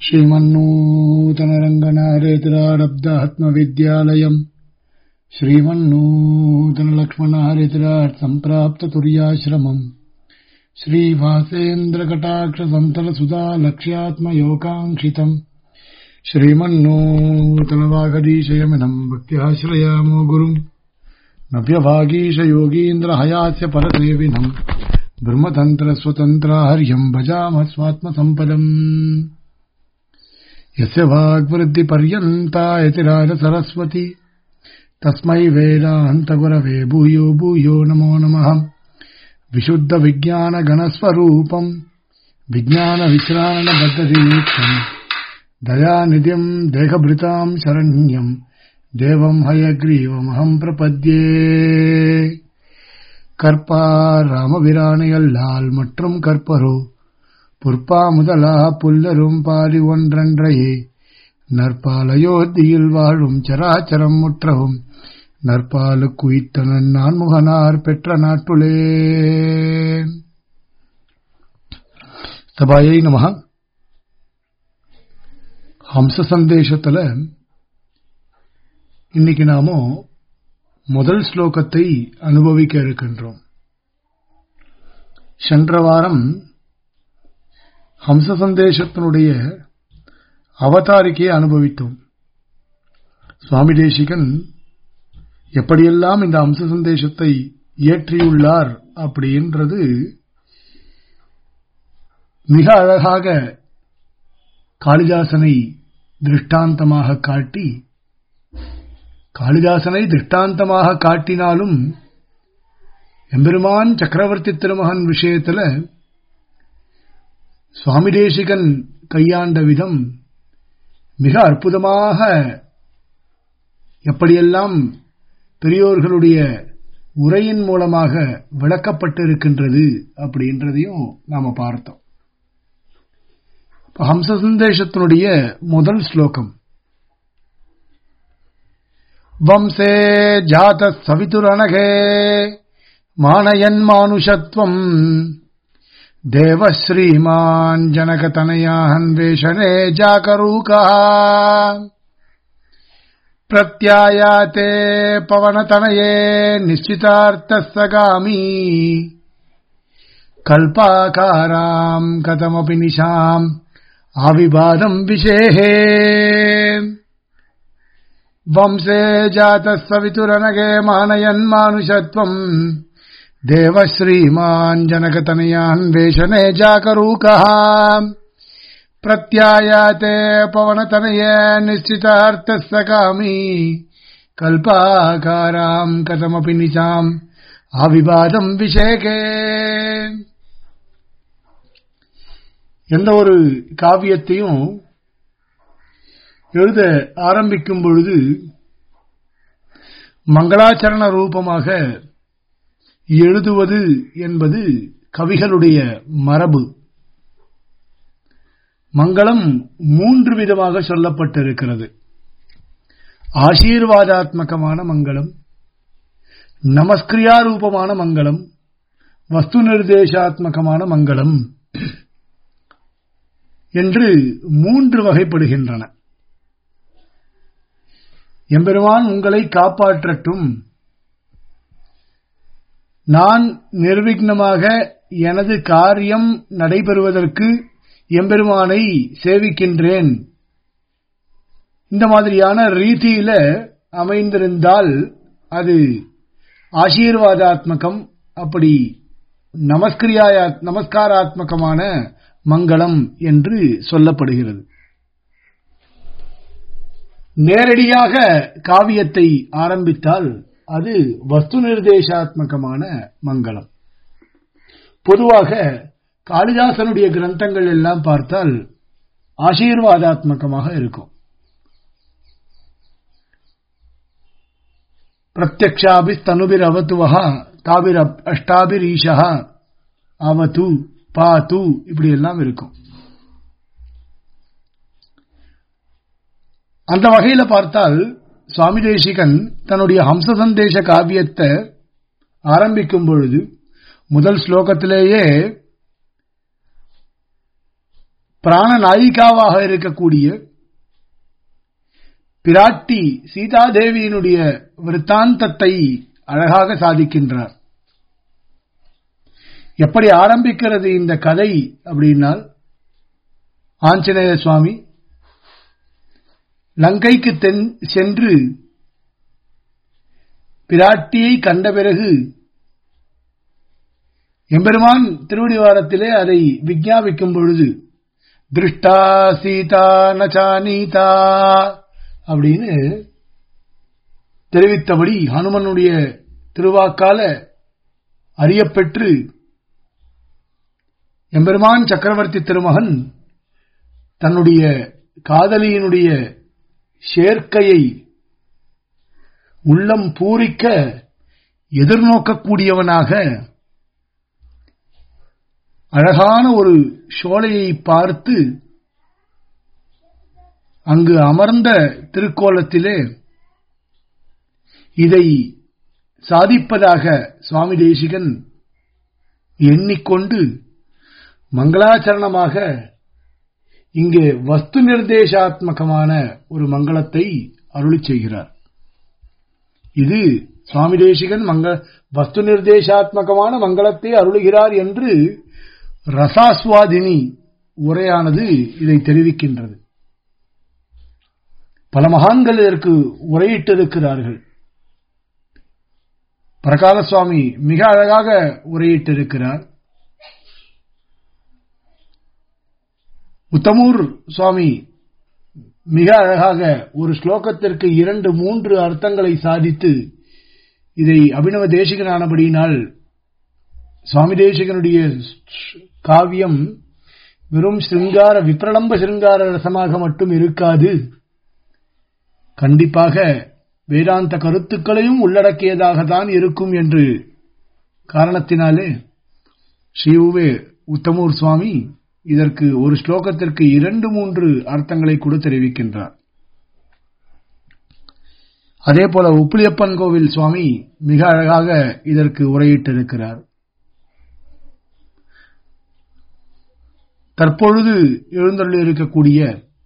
श्रीमन्नूतनरङ्गनारेतिरारब्धात्मविद्यालयम् श्रीमन्नूतनलक्ष्मणारेतिराट् सम्प्राप्ततुर्याश्रमम् श्रीभासेन्द्रकटाक्षसन्तलसुधा लक्ष्यात्मयोगाङ्क्षितम् श्रीमन्नूतनवागदीशयमिनम् भक्त्याश्रयामो गुरुम् नभ्यभागीशयोगीन्द्रहयास्य परसेविनम् ब्रह्मतन्त्रस्वतन्त्राहर्यम् भजामः स्वात्मसम्पदम् यस्य वाग्वृद्धिपर्यन्ता यतिराजसरस्वती तस्मै वेदान्तगुरवे भूयो भूयो नमो नमः विशुद्धविज्ञानगणस्वरूपम् विज्ञानविश्राणबद्धदीक्षम् दयानिधिम् देहभृताम् शरण्यम् देवम् हयग्रीवमहम् प्रपद्ये கற்பார் ராமபிரானையல்லால் மற்றும் கற்பரோ புற்பா முதலா புல்லரும் பாரி ஒன்றன்றையே நற்பாலயோத்தியில் வாழும் சராச்சரம் முற்றவும் நற்பாலு குயித்தனன் நான்முகனார் பெற்ற நாட்டுளே சபாயை நமக ஹம்ச சந்தேசத்துல இன்னைக்கு நாமோ முதல் ஸ்லோகத்தை அனுபவிக்க இருக்கின்றோம் சென்ற வாரம் ஹம்ச சந்தேசத்தினுடைய அவதாரிக்கையை அனுபவித்தோம் சுவாமி தேசிகன் எப்படியெல்லாம் இந்த அம்ச சந்தேசத்தை இயற்றியுள்ளார் அப்படின்றது மிக அழகாக காளிதாசனை திருஷ்டாந்தமாக காட்டி காளிதாசனை திருஷ்டாந்தமாக காட்டினாலும் எம்பெருமான் சக்கரவர்த்தி திருமகன் விஷயத்துல சுவாமி தேசிகன் கையாண்ட விதம் மிக அற்புதமாக எப்படியெல்லாம் பெரியோர்களுடைய உரையின் மூலமாக விளக்கப்பட்டிருக்கின்றது அப்படின்றதையும் நாம பார்த்தோம் ஹம்ச சந்தேசத்தினுடைய முதல் ஸ்லோகம் வம்சே ஜாத சவிதுரணகே மானயன்மானுஷத்வம் தேவஸ்ரீமான் ஜனகதனயான்வேஷனே ஜாகரூகா प्रत्यायाते पवनतनये निश्चितार्थसगामी कल्पाकाराम् कथमपि निशाम् आविवादम् विशेहे वंशे जातः सवितुरनगे मानयन्मानुषत्वम् देवश्रीमान् जनकतनयान्वेषणे जागरूकः प्रत्यायाते पवनतनय निश्चितार्थसकामी கல்பாகாராம் கதமபி நிசாம் அவிவாதம் விஷேகே எந்த ஒரு காவியத்தையும் எழுத ஆரம்பிக்கும் பொழுது மங்களாச்சரண ரூபமாக எழுதுவது என்பது கவிகளுடைய மரபு மங்களம் மூன்று விதமாக சொல்லப்பட்டிருக்கிறது ஆசீர்வாதாத்மகமான மங்களம் நமஸ்கிரியா ரூபமான மங்களம் வஸ்து நிர்தேசாத்மகமான மங்களம் என்று மூன்று வகைப்படுகின்றன எம்பெருமான் உங்களை காப்பாற்றட்டும் நான் நிர்விக்னமாக எனது காரியம் நடைபெறுவதற்கு எம்பெருமானை சேவிக்கின்றேன் இந்த மாதிரியான ரீதியில அமைந்திருந்தால் அது ஆசீர்வாதாத்மகம் அப்படி நமஸ்கிரியா நமஸ்காராத்மகமான மங்களம் என்று சொல்லப்படுகிறது நேரடியாக காவியத்தை ஆரம்பித்தால் அது வஸ்து நிர்தேசாத்மகமான மங்களம் பொதுவாக காளிதாசனுடைய கிரந்தங்கள் எல்லாம் பார்த்தால் ஆசீர்வாதாத்மகமாக இருக்கும் பிரத்யக்ஷாபி தனுபிர் அவத்துவகா தாபிர் அஷ்டாபிர் ஈஷா அவத்து பாத்து இப்படி எல்லாம் இருக்கும் அந்த வகையில பார்த்தால் சுவாமி தேசிகன் தன்னுடைய ஹம்ச சந்தேச காவியத்தை ஆரம்பிக்கும் பொழுது முதல் ஸ்லோகத்திலேயே பிராண நாயிகாவாக இருக்கக்கூடிய பிராட்டி சீதாதேவியினுடைய விருத்தாந்தத்தை அழகாக சாதிக்கின்றார் எப்படி ஆரம்பிக்கிறது இந்த கதை அப்படின்னால் ஆஞ்சநேய சுவாமி லங்கைக்கு தென் சென்று பிராட்டியை கண்ட பிறகு எம்பெருமான் திருவடிவாரத்திலே அதை விஞ்ஞாபிக்கும் பொழுது திருஷ்டா சீதா நச்சானீதா அப்படின்னு தெரிவித்தபடி ஹனுமனுடைய திருவாக்கால அறியப்பெற்று எம்பெருமான் சக்கரவர்த்தி திருமகன் தன்னுடைய காதலியினுடைய சேர்க்கையை உள்ளம் பூரிக்க எதிர்நோக்கக்கூடியவனாக அழகான ஒரு சோலையை பார்த்து அங்கு அமர்ந்த திருக்கோலத்திலே இதை சாதிப்பதாக சுவாமி தேசிகன் எண்ணிக்கொண்டு மங்களாச்சரணமாக இங்கே வஸ்து நிர்தேசாத்மகமான ஒரு மங்களத்தை அருளி செய்கிறார் இது சுவாமி தேசிகன் மங்க வஸ்து நிர்தேசாத்மகமான மங்களத்தை அருளுகிறார் என்று ரசாஸ்வாதினி உரையானது இதை தெரிவிக்கின்றது பல மகான்கள் இதற்கு உரையிட்டிருக்கிறார்கள் பிரகால சுவாமி மிக அழகாக உரையிட்டிருக்கிறார் உத்தமூர் சுவாமி மிக அழகாக ஒரு ஸ்லோகத்திற்கு இரண்டு மூன்று அர்த்தங்களை சாதித்து இதை அபினவ தேசிகனானபடியினால் சுவாமி தேசிகனுடைய காவியம் வெறும் சிருங்கார விப்ரலம்ப சிருங்கார ரசமாக மட்டும் இருக்காது கண்டிப்பாக வேதாந்த கருத்துக்களையும் உள்ளடக்கியதாக தான் இருக்கும் என்று காரணத்தினாலே ஸ்ரீ உத்தமூர் சுவாமி இதற்கு ஒரு ஸ்லோகத்திற்கு இரண்டு மூன்று அர்த்தங்களை கூட தெரிவிக்கின்றார் அதே போல உப்புலியப்பன் கோவில் சுவாமி மிக அழகாக இதற்கு உரையிட்டிருக்கிறார் தற்பொழுது எழுந்தருளி இருக்கக்கூடிய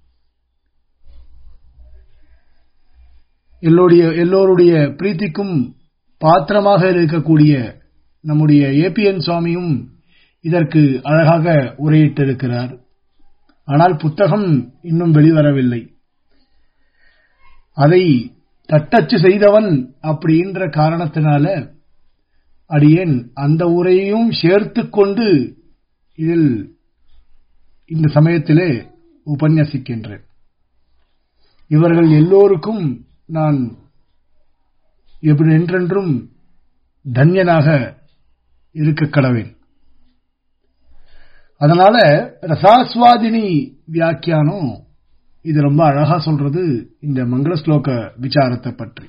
எல்லோருடைய எல்லோருடைய பிரீத்திக்கும் பாத்திரமாக இருக்கக்கூடிய நம்முடைய ஏபிஎன் சுவாமியும் இதற்கு அழகாக உரையிட்டிருக்கிறார் ஆனால் புத்தகம் இன்னும் வெளிவரவில்லை அதை தட்டச்சு செய்தவன் அப்படின்ற காரணத்தினால அடியேன் அந்த உரையையும் சேர்த்து கொண்டு இதில் இந்த சமயத்திலே உபன்யசிக்கின்றேன் இவர்கள் எல்லோருக்கும் நான் எப்படி என்றென்றும் தன்யனாக இருக்க கடவேன் அதனால ரசாஸ்வாதினி வியாக்கியானம் இது ரொம்ப அழகா சொல்றது இந்த மங்கள ஸ்லோக விசாரத்தை பற்றி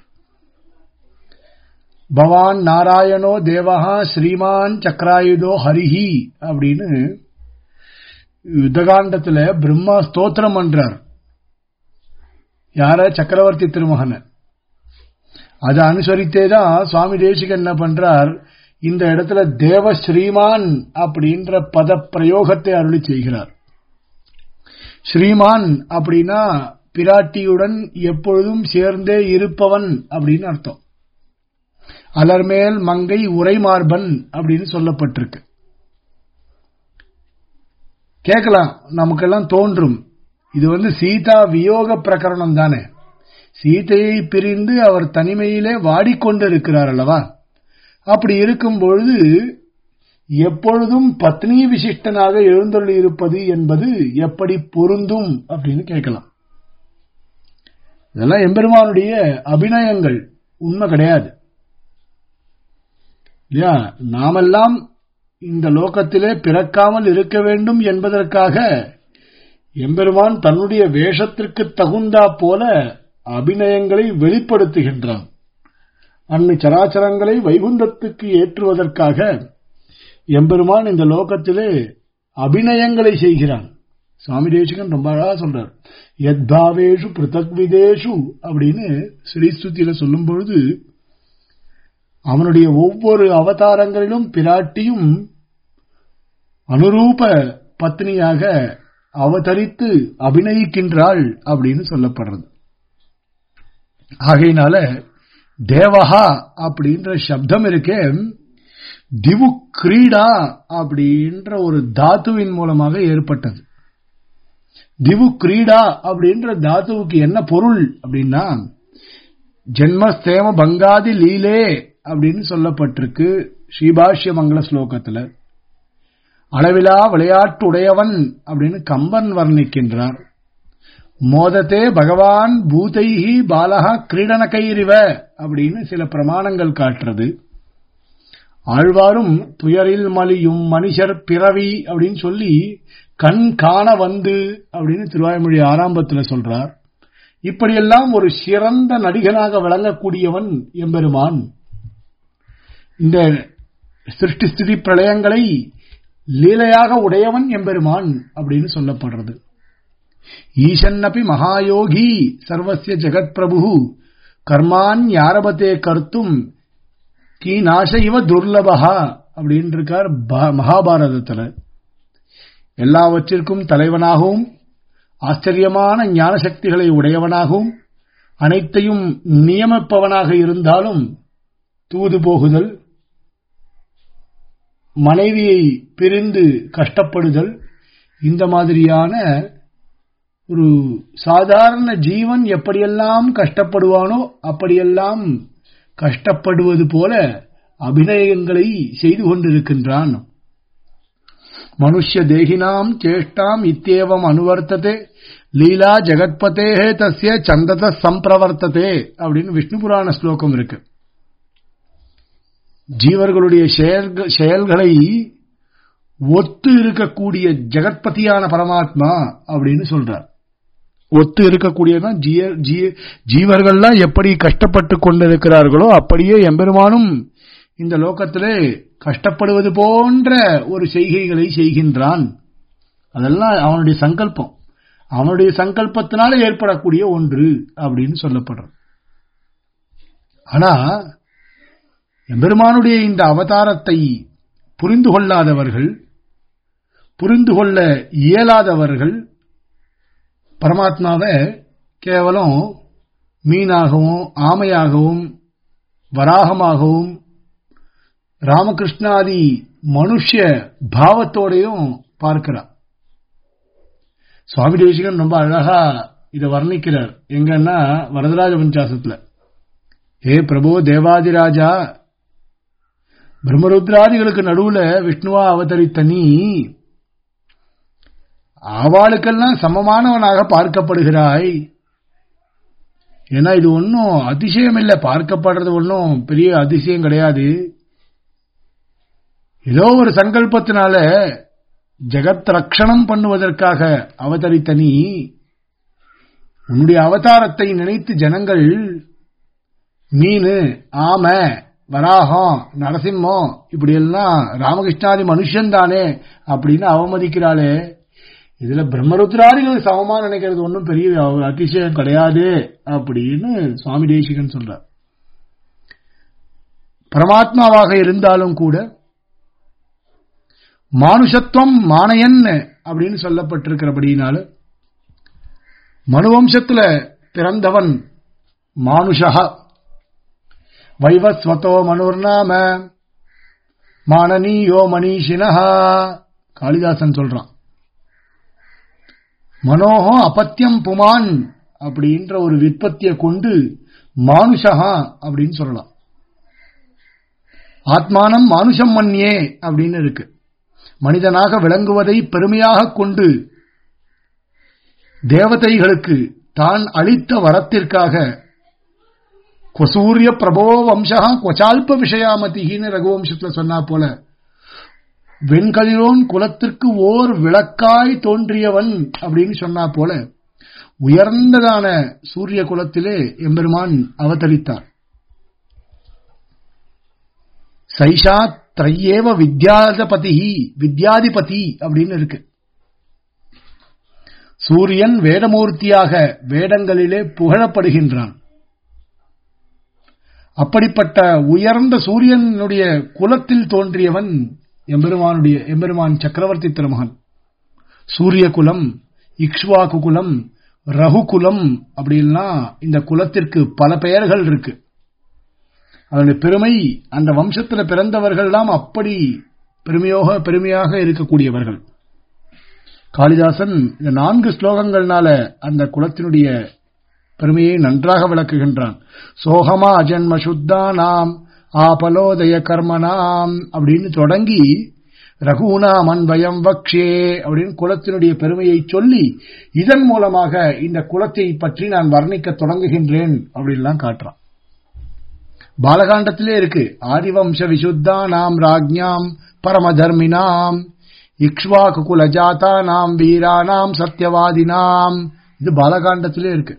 பவான் நாராயணோ தேவஹா ஸ்ரீமான் சக்கராயுதோ ஹரிஹி அப்படின்னு யுத்தகாண்டத்துல பிரம்மா ஸ்தோத்திரம் பண்றார் யார சக்கரவர்த்தி திருமகன அதை அனுசரித்தே தான் சுவாமி தேசிகன் என்ன பண்றார் இந்த இடத்துல தேவ ஸ்ரீமான் அப்படின்ற பத பிரயோகத்தை அருளி செய்கிறார் ஸ்ரீமான் அப்படின்னா பிராட்டியுடன் எப்பொழுதும் சேர்ந்தே இருப்பவன் அப்படின்னு அர்த்தம் அலர்மேல் மங்கை உரைமார்பன் அப்படின்னு சொல்லப்பட்டிருக்கு கேட்கலாம் நமக்கெல்லாம் தோன்றும் இது வந்து சீதா வியோக பிரகரணம் தானே சீதையை பிரிந்து அவர் தனிமையிலே வாடிக்கொண்டிருக்கிறார் அல்லவா அப்படி இருக்கும் பொழுது எப்பொழுதும் பத்னி விசிஷ்டனாக எழுந்தொள்ளி இருப்பது என்பது எப்படி பொருந்தும் அப்படின்னு கேட்கலாம் இதெல்லாம் எம்பெருமானுடைய அபிநயங்கள் உண்மை கிடையாது இல்லையா நாமெல்லாம் இந்த லோகத்திலே பிறக்காமல் இருக்க வேண்டும் என்பதற்காக எம்பெருமான் தன்னுடைய வேஷத்திற்கு தகுந்தா போல அபிநயங்களை வெளிப்படுத்துகின்றான் அன்னை சராச்சரங்களை வைகுந்தத்துக்கு ஏற்றுவதற்காக எம்பெருமான் இந்த லோகத்திலே அபிநயங்களை செய்கிறான் சுவாமி தேசிகன் ரொம்ப அழகா சொல்றார் யத்பாவேஷு பிருத்தக்விதேஷு அப்படின்னு ஸ்ரீஸ்துதியில சொல்லும் பொழுது அவனுடைய ஒவ்வொரு அவதாரங்களிலும் பிராட்டியும் அனுரூப பத்னியாக அவதரித்து அபிநயிக்கின்றாள் அப்படின்னு சொல்லப்படுறது ஆகையினால தேவஹா அப்படின்ற சப்தம் இருக்கே திவு கிரீடா அப்படின்ற ஒரு தாத்துவின் மூலமாக ஏற்பட்டது திவு கிரீடா அப்படின்ற தாத்துவுக்கு என்ன பொருள் அப்படின்னா ஜென்மஸ்தேம பங்காதி லீலே அப்படின்னு சொல்லப்பட்டிருக்கு ஸ்ரீபாஷ்ய மங்கள ஸ்லோகத்துல அளவிலா விளையாட்டு உடையவன் அப்படின்னு கம்பன் வர்ணிக்கின்றார் மோதத்தே பகவான் பூதைஹி பாலகா கிரீடன கைரிவ அப்படின்னு சில பிரமாணங்கள் காட்டுறது ஆழ்வாரும் துயரில் மலியும் மனுஷர் பிறவி அப்படின்னு சொல்லி கண் காண வந்து அப்படின்னு திருவாய்மொழி ஆரம்பத்துல சொல்றார் இப்படியெல்லாம் ஒரு சிறந்த நடிகனாக விளங்கக்கூடியவன் எம்பெருமான் இந்த சிருஷ்டி ஸ்திதி பிரளயங்களை லீலையாக உடையவன் எம்பெருமான் அப்படின்னு சொல்லப்படுறது ஈசன்னபி மகாயோகி சர்வசிய ஜெகத் பிரபு கர்மான் யாரபத்தே கர்த்தும் கீ நாச இவ துர்லபகா அப்படின்னு இருக்கார் மகாபாரதத்துல எல்லாவற்றிற்கும் தலைவனாகவும் ஆச்சரியமான ஞான சக்திகளை உடையவனாகவும் அனைத்தையும் நியமிப்பவனாக இருந்தாலும் தூது போகுதல் மனைவியை பிரிந்து கஷ்டப்படுதல் இந்த மாதிரியான ஒரு சாதாரண ஜீவன் எப்படியெல்லாம் கஷ்டப்படுவானோ அப்படியெல்லாம் கஷ்டப்படுவது போல அபிநயங்களை செய்து கொண்டிருக்கின்றான் மனுஷ்ய தேகினாம் சேஷ்டாம் இத்தேவம் அனுவர்த்ததே லீலா ஜெகத்பதே தஸ்ய சந்தத சம்பிரவர்த்ததே அப்படின்னு விஷ்ணு புராண ஸ்லோகம் இருக்கு ஜீவர்களுடைய செயல்களை ஒத்து இருக்கக்கூடிய ஜெகத்பதியான பரமாத்மா அப்படின்னு சொல்றார் ஒத்து இருக்கக்கூடியதான் ஜீவர்கள்லாம் எப்படி கஷ்டப்பட்டு கொண்டிருக்கிறார்களோ அப்படியே எம்பெருமானும் இந்த லோகத்திலே கஷ்டப்படுவது போன்ற ஒரு செய்கைகளை செய்கின்றான் அதெல்லாம் அவனுடைய சங்கல்பம் அவனுடைய சங்கல்பத்தினால ஏற்படக்கூடிய ஒன்று அப்படின்னு சொல்லப்படுறது ஆனா எம்பெருமானுடைய இந்த அவதாரத்தை புரிந்து கொள்ளாதவர்கள் புரிந்து கொள்ள இயலாதவர்கள் பரமாத்மாவை கேவலம் மீனாகவும் ஆமையாகவும் வராகமாகவும் ராமகிருஷ்ணாதி மனுஷ பாவத்தோடையும் பார்க்கிறார் சுவாமி தேசிகன் ரொம்ப அழகா இதை வர்ணிக்கிறார் எங்கன்னா வரதராஜ பஞ்சாசத்துல ஏ பிரபு தேவாதிராஜா பிரம்மருத்ராதிகளுக்கு நடுவுல விஷ்ணுவா அவதரித்த நீ அவளுக்கெல்லாம் சமமானவனாக பார்க்கப்படுகிறாய் ஏன்னா இது ஒன்றும் அதிசயம் இல்லை பார்க்கப்படுறது ஒன்றும் பெரிய அதிசயம் கிடையாது ஏதோ ஒரு சங்கல்பத்தினால ஜெகத் ரக்ஷணம் பண்ணுவதற்காக அவதரித்த நீ உன்னுடைய அவதாரத்தை நினைத்து ஜனங்கள் மீனு ஆம வராகம் நரசிம்மம் இப்படி எல்லாம் ராமகிருஷ்ணாதி மனுஷன் தானே அப்படின்னு அவமதிக்கிறாளே இதுல பிரம்மருத்ராதிகள் சமமா நினைக்கிறது ஒன்றும் பெரிய அதிசயம் கிடையாது அப்படின்னு சுவாமி தேசிகன் சொல்றார் பரமாத்மாவாக இருந்தாலும் கூட மானுஷத்துவம் மானையன் அப்படின்னு சொல்லப்பட்டிருக்கிறபடினால மனுவம்சத்துல பிறந்தவன் மானுஷா வைவஸ்வத்தோ மனுர்நாம மானனீயோ மணீஷினஹா காளிதாசன் சொல்றான் மனோகோ அபத்தியம் புமான் அப்படின்ற ஒரு விற்பத்தியை கொண்டு மானுஷகா அப்படின்னு சொல்லலாம் ஆத்மானம் மானுஷம் மன்னியே அப்படின்னு இருக்கு மனிதனாக விளங்குவதை பெருமையாக கொண்டு தேவதைகளுக்கு தான் அளித்த வரத்திற்காக கொசூரிய பிரபோ வம்சா கொச்சால்ப விஷயாமதின்னு ரகுவம்சத்துல சொன்னா போல வெண்கதிரோன் குலத்திற்கு ஓர் விளக்காய் தோன்றியவன் அப்படின்னு சொன்னா போல உயர்ந்ததான சூரிய குலத்திலே எம்பெருமான் அவதரித்தார் சைஷா திரையேவ வித்யாதிபதி வித்யாதிபதி அப்படின்னு இருக்கு சூரியன் வேதமூர்த்தியாக வேடங்களிலே புகழப்படுகின்றான் அப்படிப்பட்ட உயர்ந்த சூரியனுடைய குலத்தில் தோன்றியவன் எம்பெருமானுடைய எம்பெருமான் சக்கரவர்த்தி திருமகன் சூரிய குலம் இக்ஷ்வாக்கு குலம் ரகுகுலம் அப்படின்லாம் இந்த குலத்திற்கு பல பெயர்கள் இருக்கு அதனுடைய பெருமை அந்த வம்சத்துல பிறந்தவர்கள்லாம் அப்படி பெருமையோக பெருமையாக இருக்கக்கூடியவர்கள் காளிதாசன் இந்த நான்கு ஸ்லோகங்கள்னால அந்த குலத்தினுடைய பெருமையை நன்றாக விளக்குகின்றான் சோகமா அஜன்ம சுத்தானாம் ஆபலோதய கர்மனாம் அப்படின்னு தொடங்கி ரகுணாம் அன்பயம் வக்ஷே அப்படின்னு குலத்தினுடைய பெருமையை சொல்லி இதன் மூலமாக இந்த குலத்தை பற்றி நான் வர்ணிக்க தொடங்குகின்றேன் அப்படின்லாம் காட்டுறான் பாலகாண்டத்திலே இருக்கு ஆதிவம்ச விசுத்தானாம் ராஜ்ஞாம் பரமதர்மினாம் இக்ஷ்வாக்கு குல ஜாதானாம் வீரானாம் சத்தியவாதினாம் இது பாலகாண்டத்திலே இருக்கு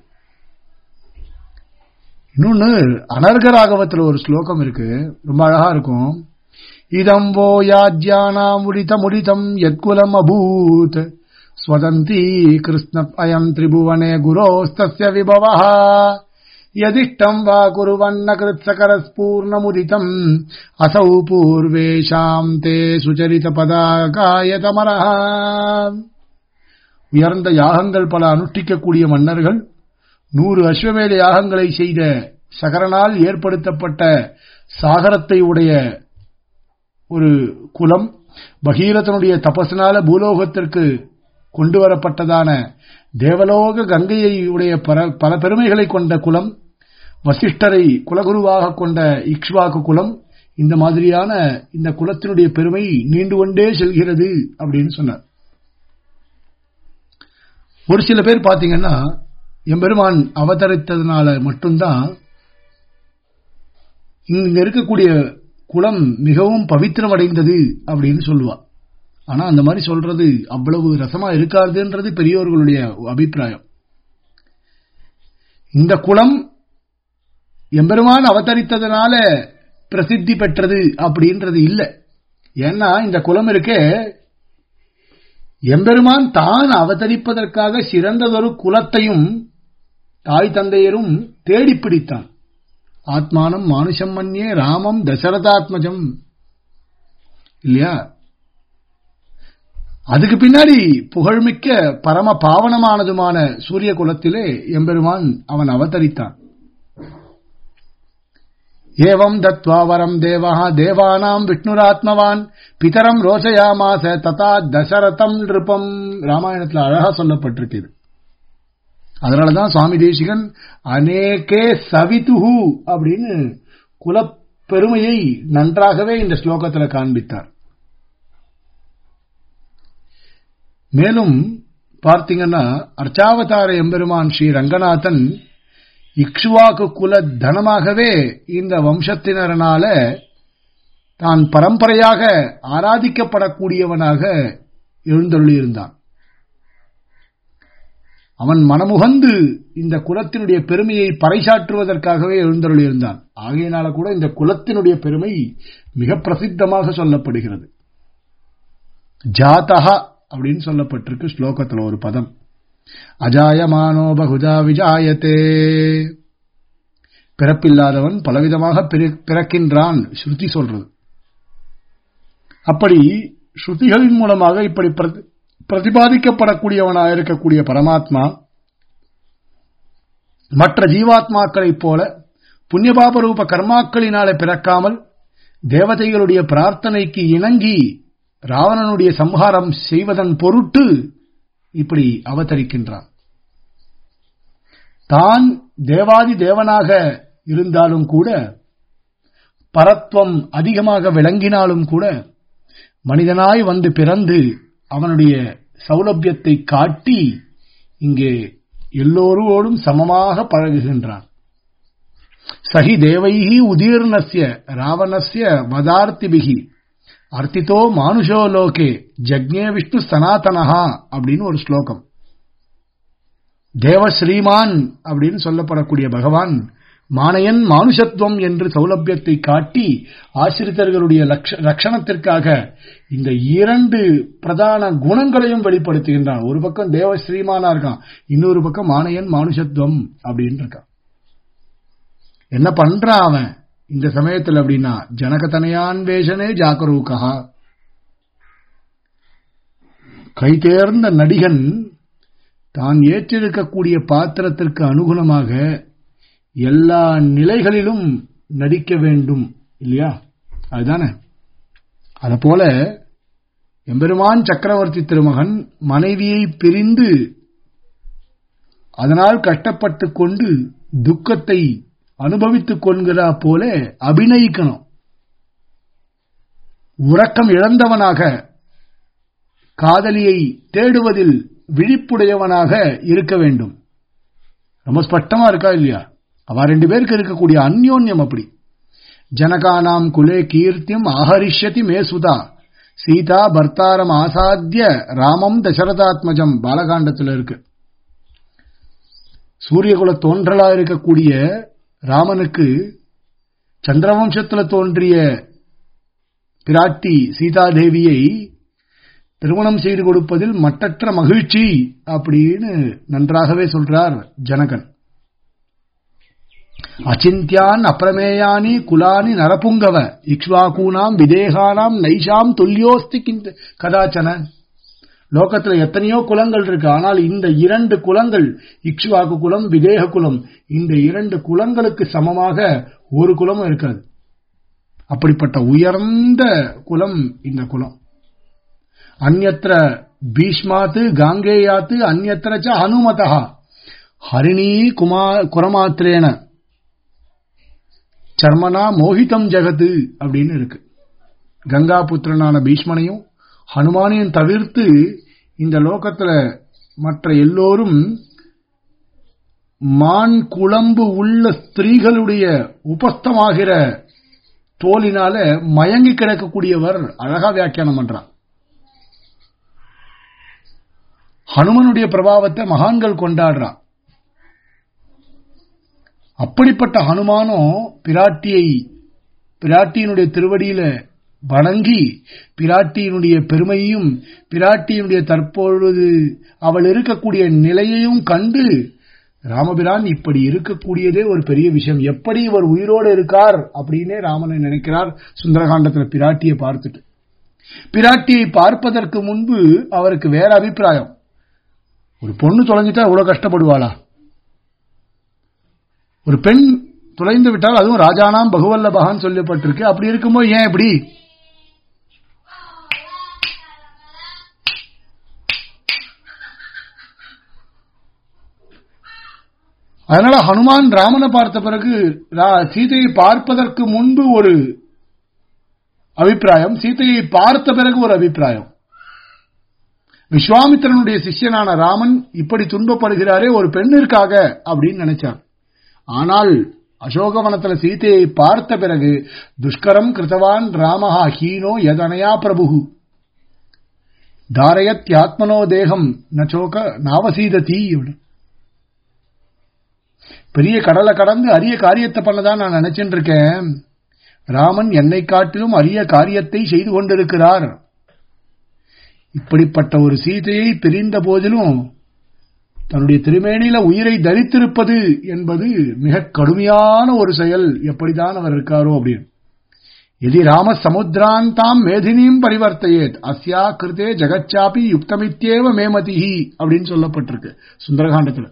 இன்னொன்னு அனர்கராகவத்துல ஒரு ஸ்லோகம் இருக்கு ரொம்ப அழகா இருக்கும் இதம் वो याज्यानाम् उदितमुदितम् यत्कुलम् अभूत् स्वदन्ती कृष्ण अयम् त्रिभुवने गुरोस्तस्य विभवः यदिष्टम् वा कुर्वन्न कृत्सकरस्पूर्णमुदितम् असौ पूर्वेषाम् ते சுச்சரிதபதாகாயதமரः உயர்ந்த யாகங்கள் பல அனுஷ்டிக்கக்கூடிய மன்னர்கள் நூறு அஸ்வமேத யாகங்களை செய்த சகரனால் ஏற்படுத்தப்பட்ட சாகரத்தை உடைய ஒரு குலம் பகீரதனுடைய தபசனால பூலோகத்திற்கு கொண்டு வரப்பட்டதான தேவலோக கங்கையை உடைய பல பெருமைகளை கொண்ட குலம் வசிஷ்டரை குலகுருவாக கொண்ட இக்ஷ்வாக்கு குலம் இந்த மாதிரியான இந்த குலத்தினுடைய பெருமை நீண்டு கொண்டே செல்கிறது அப்படின்னு சொன்னார் ஒரு சில பேர் பாத்தீங்கன்னா எம்பெருமான் அவதரித்ததுனால மட்டும்தான் இங்க இருக்கக்கூடிய குலம் மிகவும் பவித்திரம் அடைந்தது அப்படின்னு சொல்லுவா ஆனா அந்த மாதிரி சொல்றது அவ்வளவு ரசமா இருக்காதுன்றது பெரியோர்களுடைய அபிப்பிராயம் இந்த குலம் எம்பெருமான் அவதரித்ததுனால பிரசித்தி பெற்றது அப்படின்றது இல்லை ஏன்னா இந்த குலம் இருக்கே எம்பெருமான் தான் அவதரிப்பதற்காக சிறந்ததொரு குலத்தையும் தாய் தந்தையரும் தேடி பிடித்தான் ஆத்மானம் மானுஷம் மன்யே ராமம் தசரதாத்மஜம் இல்லையா அதுக்கு பின்னாடி புகழ்மிக்க பரம பாவனமானதுமான சூரிய குலத்திலே எம்பெருமான் அவன் அவதரித்தான் ஏவம் தத்வா வரம் தேவா தேவானாம் விஷ்ணுராத்மவான் பிதரம் ரோசயாமாச ததா தசரதம் நிருப்பம் ராமாயணத்தில் அழகா சொல்லப்பட்டிருக்கு இது அதனாலதான் சுவாமி தேசிகன் அநேகே சவிதுஹு அப்படின்னு குல பெருமையை நன்றாகவே இந்த ஸ்லோகத்தில் காண்பித்தார் மேலும் பார்த்தீங்கன்னா அர்ச்சாவதார எம்பெருமான் ஸ்ரீ ரங்கநாதன் இக்ஷுவாக்கு குல தனமாகவே இந்த வம்சத்தினரனால தான் பரம்பரையாக ஆராதிக்கப்படக்கூடியவனாக எழுந்தருளியிருந்தான் அவன் மனமுகந்து இந்த குலத்தினுடைய பெருமையை பறைசாற்றுவதற்காகவே எழுந்தருளியிருந்தான் ஆகையினால கூட இந்த குலத்தினுடைய பெருமை மிக பிரசித்தமாக சொல்லப்படுகிறது ஜாதகா அப்படின்னு சொல்லப்பட்டிருக்கு ஸ்லோகத்துல ஒரு பதம் அஜாயமானோ பகுஜா விஜாயத்தே பிறப்பில்லாதவன் பலவிதமாக பிறக்கின்றான் ஸ்ருதி சொல்றது அப்படி ஸ்ருதிகளின் மூலமாக இப்படி பிரதிபாதிக்கப்படக்கூடியவனாக இருக்கக்கூடிய பரமாத்மா மற்ற ஜீவாத்மாக்களைப் போல புண்ணியபாப ரூப கர்மாக்களினாலே பிறக்காமல் தேவதைகளுடைய பிரார்த்தனைக்கு இணங்கி ராவணனுடைய சம்ஹாரம் செய்வதன் பொருட்டு இப்படி அவதரிக்கின்றான் தான் தேவாதி தேவனாக இருந்தாலும் கூட பரத்வம் அதிகமாக விளங்கினாலும் கூட மனிதனாய் வந்து பிறந்து அவனுடைய சௌலபியத்தை காட்டி இங்கே எல்லோரோடும் சமமாக பழகுகின்றான் சகி தேவைஹி உதீர்ணஸ்ய ராவணஸ்ய வதார்த்திபிகி அர்த்தித்தோ மானுஷோ லோகே ஜக்ஞே விஷ்ணு சனாதனஹா அப்படின்னு ஒரு ஸ்லோகம் தேவ ஸ்ரீமான் அப்படின்னு சொல்லப்படக்கூடிய பகவான் மானையன் மானுஷத்துவம் என்று சௌலபியத்தை காட்டி ஆசிரித்தர்களுடைய ரட்சணத்திற்காக இந்த இரண்டு பிரதான குணங்களையும் வெளிப்படுத்துகின்றான் ஒரு பக்கம் தேவ ஸ்ரீமானா இருக்கான் இன்னொரு பக்கம் மானையன் மானுஷத்துவம் அப்படின்னு இருக்கான் என்ன பண்றான் அவன் இந்த சமயத்தில் அப்படின்னா ஜனகதனையான் வேஷனே ஜாக்கரூக்கா கை தேர்ந்த நடிகன் தான் ஏற்றிருக்கக்கூடிய பாத்திரத்திற்கு அனுகுணமாக எல்லா நிலைகளிலும் நடிக்க வேண்டும் இல்லையா அதுதானே அதுபோல எம்பெருமான் சக்கரவர்த்தி திருமகன் மனைவியை பிரிந்து அதனால் கஷ்டப்பட்டுக் கொண்டு துக்கத்தை அனுபவித்துக் கொள்கிறா போல அபிநயிக்கணும் உறக்கம் இழந்தவனாக காதலியை தேடுவதில் விழிப்புடையவனாக இருக்க வேண்டும் ரொம்ப ஸ்பஷ்டமா இருக்கா இல்லையா அவ ரெண்டு பேருக்கு இருக்கக்கூடிய அந்யோன்யம் அப்படி ஜனகானாம் குலே கீர்த்தியம் ஆஹரிஷ்யதி மே சுதா சீதா பர்த்தாரம் ஆசாத்திய ராமம் தசரதாத்மஜம் பாலகாண்டத்தில் இருக்கு சூரியகுல தோன்றலா இருக்கக்கூடிய ராமனுக்கு சந்திரவம்சத்துல தோன்றிய பிராட்டி சீதாதேவியை திருமணம் செய்து கொடுப்பதில் மட்டற்ற மகிழ்ச்சி அப்படின்னு நன்றாகவே சொல்றார் ஜனகன் அச்சிந்தியான் அப்பிரமேயானி குலானி நரபுங்கவ இக்ஷ்வாகூனாம் விதேகானாம் நைஷாம் துல்லியோஸ்தி கிந்த கதாச்சன லோகத்துல எத்தனையோ குலங்கள் இருக்கு ஆனால் இந்த இரண்டு குலங்கள் இக்ஷ்வாகு குலம் விதேக குலம் இந்த இரண்டு குலங்களுக்கு சமமாக ஒரு குலமும் இருக்காது அப்படிப்பட்ட உயர்ந்த குலம் இந்த குலம் அந்நத்திர பீஷ்மாத்து காங்கேயாத்து அந்நத்திர ச ஹனுமதா ஹரிணி குமா குரமாத்திரேன சர்மனா மோகிதம் ஜெகத்து அப்படின்னு இருக்கு கங்கா புத்திரனான பீஷ்மனையும் ஹனுமானையும் தவிர்த்து இந்த லோகத்துல மற்ற எல்லோரும் மான் குழம்பு உள்ள ஸ்திரீகளுடைய உபஸ்தமாகிற தோலினால மயங்கி கிடக்கக்கூடியவர் அழகா வியாக்கியானம் பண்றார் ஹனுமனுடைய பிரபாவத்தை மகான்கள் கொண்டாடுறா அப்படிப்பட்ட ஹனுமானும் பிராட்டியை பிராட்டியினுடைய திருவடியில வணங்கி பிராட்டியினுடைய பெருமையும் பிராட்டியினுடைய தற்பொழுது அவள் இருக்கக்கூடிய நிலையையும் கண்டு ராமபிரான் இப்படி இருக்கக்கூடியதே ஒரு பெரிய விஷயம் எப்படி இவர் உயிரோடு இருக்கார் அப்படின்னே ராமனை நினைக்கிறார் சுந்தரகாண்டத்தில் பிராட்டியை பார்த்துட்டு பிராட்டியை பார்ப்பதற்கு முன்பு அவருக்கு வேற அபிப்பிராயம் ஒரு பொண்ணு தொலைஞ்சிட்டா எவ்வளவு கஷ்டப்படுவாளா ஒரு பெண் தொலைந்து விட்டால் அதுவும் ராஜானாம் பகுவல்லபகான்னு சொல்லப்பட்டிருக்கு அப்படி இருக்கும்போது ஏன் இப்படி அதனால ஹனுமான் ராமனை பார்த்த பிறகு சீதையை பார்ப்பதற்கு முன்பு ஒரு அபிப்பிராயம் சீதையை பார்த்த பிறகு ஒரு அபிப்பிராயம் விஸ்வாமித்திரனுடைய சிஷ்யனான ராமன் இப்படி துன்பப்படுகிறாரே ஒரு பெண்ணிற்காக அப்படின்னு நினைச்சார் ஆனால் அசோகவனத்துல சீதையை பார்த்த பிறகு துஷ்கரம் கிருத்தவான் ராமஹா ஹீனோ எதனையா பிரபு தாரயத் ஆத்மனோ தேகம் நச்சோக நாவசீததி பெரிய கடலை கடந்து அரிய காரியத்தை பண்ணதான் நான் நினைச்சுட்டு இருக்கேன் ராமன் என்னை காட்டிலும் அரிய காரியத்தை செய்து கொண்டிருக்கிறார் இப்படிப்பட்ட ஒரு சீதையை பிரிந்த போதிலும் தன்னுடைய திருமேனியில உயிரை தரித்திருப்பது என்பது மிக கடுமையான ஒரு செயல் எப்படிதான் அவர் இருக்காரோ அப்படின்னு எதி ராம சமுத்திராந்தாம் மேதினியும் பரிவர்த்தையேத் அஸ்யா கிருதே ஜெகச்சாபி யுக்தமித்தேவ மேமதிஹி அப்படின்னு சொல்லப்பட்டிருக்கு சுந்தரகாண்டத்துல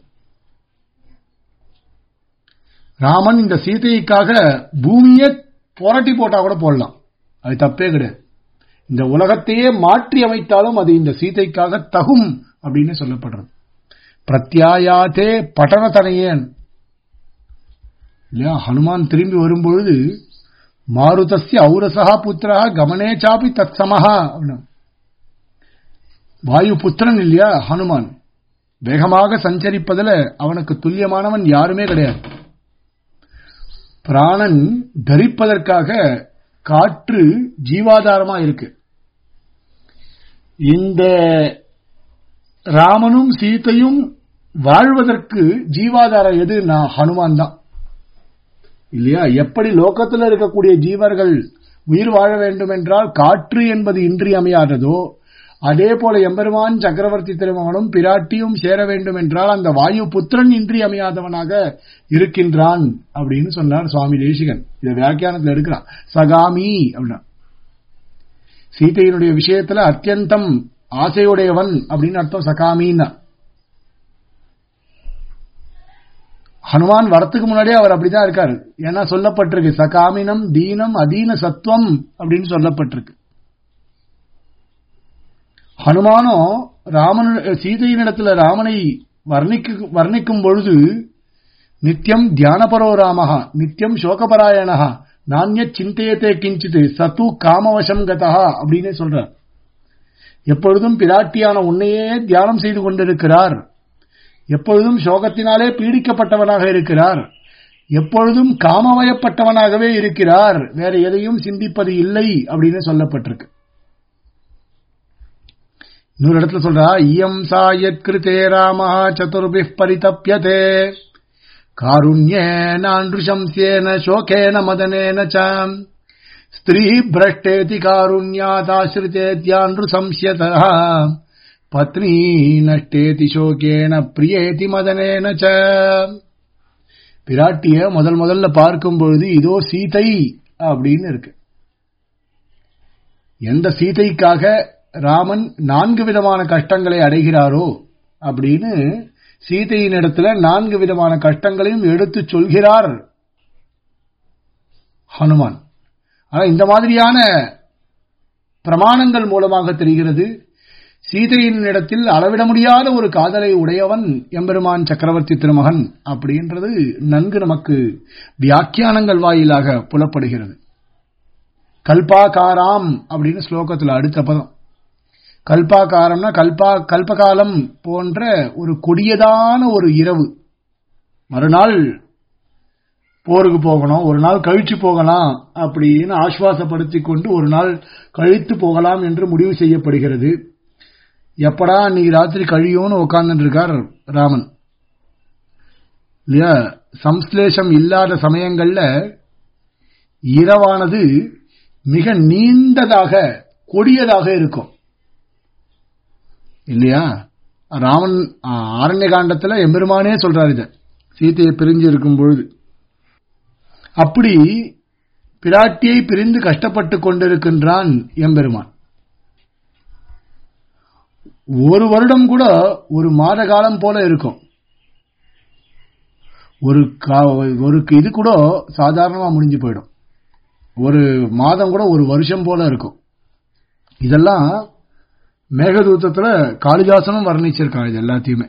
ராமன் இந்த சீதைக்காக பூமியே புரட்டி போட்டா கூட போடலாம் அது தப்பே கிடையாது இந்த உலகத்தையே மாற்றி அமைத்தாலும் அது இந்த சீதைக்காக தகும் அப்படின்னு சொல்லப்படுறது பிரத்யாயாத்தே பட்டணத்தனையேன் இல்லையா ஹனுமான் திரும்பி வரும்பொழுது மாருதஸ்ய ஔரசா புத்திரா கமனே சாப்பி தத் சமஹா வாயு புத்திரன் இல்லையா ஹனுமான் வேகமாக சஞ்சரிப்பதில் அவனுக்கு துல்லியமானவன் யாருமே கிடையாது பிராணன் தரிப்பதற்காக காற்று ஜீவாதாரமா இருக்கு இந்த ராமனும் சீத்தையும் வாழ்வதற்கு ஜீவாதாரம் எது நான் ஹனுமான் தான் இல்லையா எப்படி லோகத்தில் இருக்கக்கூடிய ஜீவர்கள் உயிர் வாழ வேண்டும் என்றால் காற்று என்பது இன்றியமையாததோ அதே போல எம்பெருமான் சக்கரவர்த்தி திருமகனும் பிராட்டியும் சேர வேண்டும் என்றால் அந்த வாயு புத்திரன் இன்றியமையாதவனாக இருக்கின்றான் அப்படின்னு சொன்னார் சுவாமி தேசிகன் இதை வியாக்கியானத்தில் எடுக்கிறான் சகாமி அப்படின்னா சீதையினுடைய விஷயத்துல அத்தியந்தம் ஆசையுடையவன் அப்படின்னு அர்த்தம் சகாமின்னா ஹனுமான் வரத்துக்கு முன்னாடியே அவர் அப்படிதான் இருக்காரு ஏன்னா சொல்லப்பட்டிருக்கு சகாமினம் தீனம் அதீன சத்துவம் அப்படின்னு சொல்லப்பட்டிருக்கு ஹனுமானும் ராமன் சீதையினிடத்துல ராமனை வர்ணிக்கு வர்ணிக்கும் பொழுது நித்தியம் தியானபரோ ராமஹா நித்தியம் சோகபராயணஹா நானிய சிந்தையத்தை கிஞ்சித்து சத்து காமவசம் கதா அப்படின்னு சொல்றார் எப்பொழுதும் பிராட்டியான உன்னையே தியானம் செய்து கொண்டிருக்கிறார் எப்பொழுதும் சோகத்தினாலே பீடிக்கப்பட்டவனாக இருக்கிறார் எப்பொழுதும் காமவயப்பட்டவனாகவே இருக்கிறார் வேற எதையும் சிந்திப்பது இல்லை அப்படின்னு சொல்லப்பட்டிருக்கு இன்னொரு இடத்துல சொல்றா இயம் சாயத் கிருதே ராம சதுர்பி பரிதப்பியதே காருண்யேனான்ருஷம்சேன சோகேன மதனேன ச ஸ்திரீ பிரஷ்டேதி காருண்யாதாசிரித்தேத்யான்ரு சம்சியத பத்னி நஷ்டேதி சோகேன பிரியேதி மதனேன ச பிராட்டிய முதல் முதல்ல பார்க்கும் பொழுது இதோ சீதை அப்படின்னு இருக்கு எந்த சீதைக்காக ராமன் நான்கு விதமான கஷ்டங்களை அடைகிறாரோ அப்படின்னு சீதையின் இடத்துல நான்கு விதமான கஷ்டங்களையும் எடுத்து சொல்கிறார் ஹனுமான் ஆனா இந்த மாதிரியான பிரமாணங்கள் மூலமாக தெரிகிறது சீதையின் இடத்தில் அளவிட முடியாத ஒரு காதலை உடையவன் எம்பெருமான் சக்கரவர்த்தி திருமகன் அப்படின்றது நன்கு நமக்கு வியாக்கியானங்கள் வாயிலாக புலப்படுகிறது கல்பாகாராம் அப்படின்னு ஸ்லோகத்தில் அடுத்த பதம் கல்பாகாரம்னா கல்பா கல்பகாலம் போன்ற ஒரு கொடியதான ஒரு இரவு மறுநாள் போருக்கு போகணும் ஒரு நாள் கழிச்சு போகலாம் அப்படின்னு ஆஸ்வாசப்படுத்தி கொண்டு ஒரு நாள் கழித்து போகலாம் என்று முடிவு செய்யப்படுகிறது எப்படா அன்னைக்கு ராத்திரி கழியும்னு உட்கார்ந்துட்டு இருக்கார் ராமன் இல்லையா சம்ஸ்லேஷம் இல்லாத சமயங்கள்ல இரவானது மிக நீண்டதாக கொடியதாக இருக்கும் இல்லையா ராமன் ஆரண்ய காண்டத்துல எம்பெருமானே சொல்றாரு இத சீத்தையை பிரிஞ்சு இருக்கும் பொழுது அப்படி பிராட்டியை பிரிந்து கஷ்டப்பட்டு கொண்டிருக்கின்றான் எம்பெருமான் ஒரு வருடம் கூட ஒரு மாத காலம் போல இருக்கும் ஒரு ஒரு இது கூட சாதாரணமா முடிஞ்சு போயிடும் ஒரு மாதம் கூட ஒரு வருஷம் போல இருக்கும் இதெல்லாம் மேகதூத்தத்துல காளிதாசனும் வர்ணிச்சிருக்கான் இது எல்லாத்தையுமே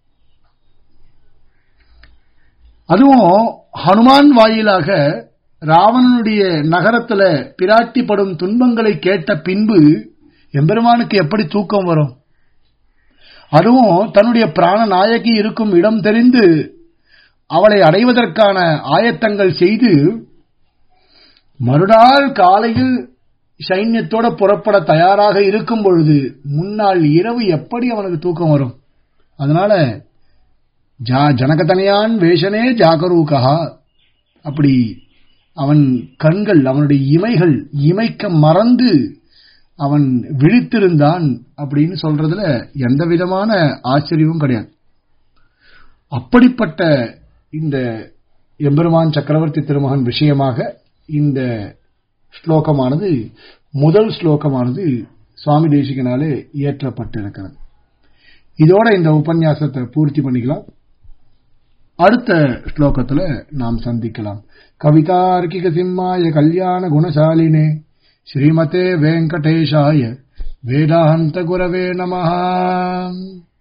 அதுவும் ஹனுமான் வாயிலாக ராவணனுடைய நகரத்துல பிராட்டிப்படும் துன்பங்களை கேட்ட பின்பு எம்பெருமானுக்கு எப்படி தூக்கம் வரும் அதுவும் தன்னுடைய பிராண நாயகி இருக்கும் இடம் தெரிந்து அவளை அடைவதற்கான ஆயத்தங்கள் செய்து மறுநாள் காலையில் சைன்யத்தோட புறப்பட தயாராக இருக்கும் பொழுது முன்னாள் இரவு எப்படி அவனுக்கு தூக்கம் வரும் அதனால ஜா ஜனகதனையான் வேஷனே ஜாகரூகா அப்படி அவன் கண்கள் அவனுடைய இமைகள் இமைக்க மறந்து அவன் விழித்திருந்தான் அப்படின்னு சொல்றதுல எந்த விதமான ஆச்சரியமும் கிடையாது அப்படிப்பட்ட இந்த எம்பெருமான் சக்கரவர்த்தி திருமகன் விஷயமாக இந்த ஸ்லோகமானது முதல் ஸ்லோகமானது சுவாமி தேசிகனாலே இயற்றப்பட்டிருக்கிறது இதோட இந்த உபன்யாசத்தை பூர்த்தி பண்ணிக்கலாம் அடுத்த ஸ்லோகத்துல நாம் சந்திக்கலாம் கவிதார்க்கிக சிம்மாய கல்யாண குணசாலினே ஸ்ரீமதே வெங்கடேஷாய வேதாந்த குரவே நமஹா